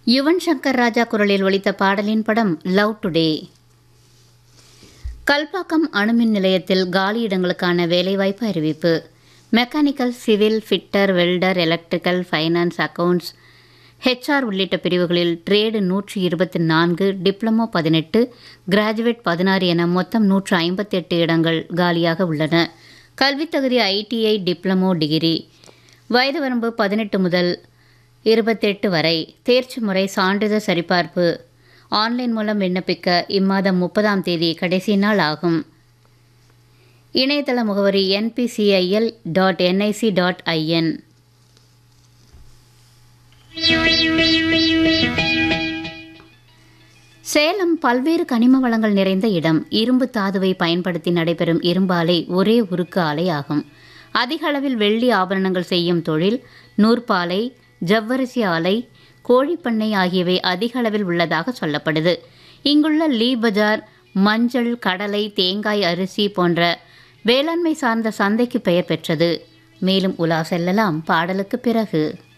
யுவன் சங்கர் ராஜா குரலில் ஒலித்த பாடலின் படம் லவ் டுடே கல்பாக்கம் அணுமின் நிலையத்தில் காலி இடங்களுக்கான வேலைவாய்ப்பு அறிவிப்பு mechanical civil fitter welder electrical finance accounts HR உள்ளிட்ட பிரிவுகளில் ட்ரேடு நூற்றி இருபத்தி நான்கு டிப்ளமோ பதினெட்டு கிராஜுவேட் பதினாறு என மொத்தம் நூற்று ஐம்பத்தெட்டு இடங்கள் காலியாக உள்ளன கல்வித் தகுதி ஐடிஐ டிப்ளமோ டிகிரி வயது வரம்பு பதினெட்டு முதல் இருபத்தெட்டு வரை தேர்ச்சி முறை சான்றிதழ் சரிபார்ப்பு ஆன்லைன் மூலம் விண்ணப்பிக்க இம்மாதம் முப்பதாம் தேதி கடைசி நாள் ஆகும் இணையதள முகவரி NPCIL dot NIC dot in Salem பல்வேறு கனிம வளங்கள் நிறைந்த இடம் இரும்பு தாதுவை பயன்படுத்தி நடைபெறும் இரும்பாலை ஒரே உருக்கு ஆலை ஆகும் அதிக அளவில் வெள்ளி ஆபரணங்கள் செய்யும் தொழில் நூற்பாலை ஜவ்வரிசி ஆலை கோழிப்பண்ணை ஆகியவை அதிக அளவில் உள்ளதாக சொல்லப்படுது இங்குள்ள லீ பஜார் மஞ்சள் கடலை தேங்காய் அரிசி போன்ற வேளாண்மை சார்ந்த சந்தைக்கு பெயர் பெற்றது மேலும் உலா செல்லலாம் பாடலுக்கு பிறகு